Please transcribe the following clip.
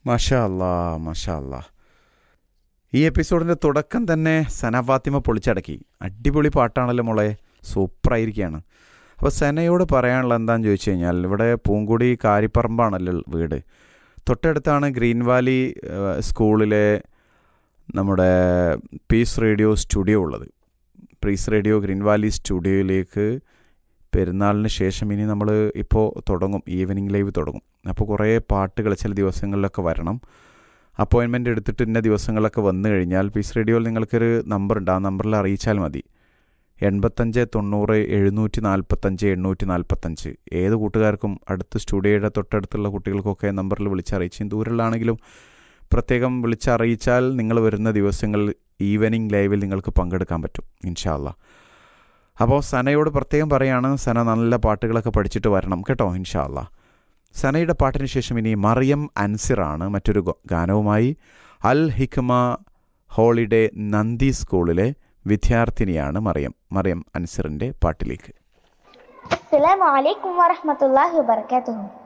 മഷാ അല്ലാ മഷാ അല്ലാ ഈ എപ്പിസോഡിൻ്റെ തുടക്കം തന്നെ സന ഫാത്തിമ പൊളിച്ചടക്കി അടിപൊളി പാട്ടാണല്ലോ മോളെ സൂപ്പറായിരിക്കുകയാണ് അപ്പോൾ സനയോട് പറയാനുള്ള എന്താണെന്ന് ചോദിച്ചു കഴിഞ്ഞാൽ ഇവിടെ പൂങ്കുടി കാരിപ്പറമ്പാണല്ലോ വീട് തൊട്ടടുത്താണ് ഗ്രീൻ വാലി ഏഹ്, സ്കൂളിലെ നമ്മുടെ പീസ് റേഡിയോ സ്റ്റുഡിയോ ഉള്ളത് പീസ് റേഡിയോ ഗ്രീൻ വാലി സ്റ്റുഡിയോയിലേക്ക് പെരുന്നാളിന് ശേഷം ഇനി നമ്മൾ ഇപ്പോൾ തുടങ്ങും ഈവനിങ് ലൈവ് തുടങ്ങും അപ്പോൾ കുറേ പാട്ടുകൾ ചില ദിവസങ്ങളിലൊക്കെ വരണം അപ്പോയിൻമെൻ്റ് എടുത്തിട്ട് ഇന്ന ദിവസങ്ങളൊക്കെ വന്നു കഴിഞ്ഞാൽ പീസ് റേഡിയോയിൽ നിങ്ങൾക്കൊരു നമ്പർ ഉണ്ട് ആ നമ്പറിൽ അറിയിച്ചാൽ മതി എൺപത്തഞ്ച് തൊണ്ണൂറ് എഴുന്നൂറ്റി നാൽപ്പത്തഞ്ച് എണ്ണൂറ്റി നാൽപ്പത്തഞ്ച് ഏത് കൂട്ടുകാർക്കും അടുത്ത സ്റ്റുഡിയോയുടെ തൊട്ടടുത്തുള്ള കുട്ടികൾക്കൊക്കെ നമ്പറിൽ വിളിച്ചറിയിച്ചും ദൂരമുള്ളാണെങ്കിലും പ്രത്യേകം വിളിച്ചറിയിച്ചാൽ നിങ്ങൾ വരുന്ന ദിവസങ്ങളിൽ ഈവനിങ് ലൈവിൽ നിങ്ങൾക്ക് പങ്കെടുക്കാൻ പറ്റും ഇൻഷാല്ല അപ്പോൾ സനയോട് പ്രത്യേകം പറയാണ് സന നല്ല പാട്ടുകളൊക്കെ പഠിച്ചിട്ട് വരണം കേട്ടോ ഇൻഷാല്ല സനയുടെ പാട്ടിന് ശേഷം ഇനി മറിയം അൻസിറാണ് മറ്റൊരു ഗ- ഗാനവുമായി അൽ ഹിക്മ ഹോളിഡേ നന്ദി സ്കൂളിലെ വിദ്യാർത്ഥിനിയാണ് മറിയം മറിയം അൻസിറിൻ്റെ പാട്ടിലേക്ക് السلام عليكم ورحمة الله وبركاته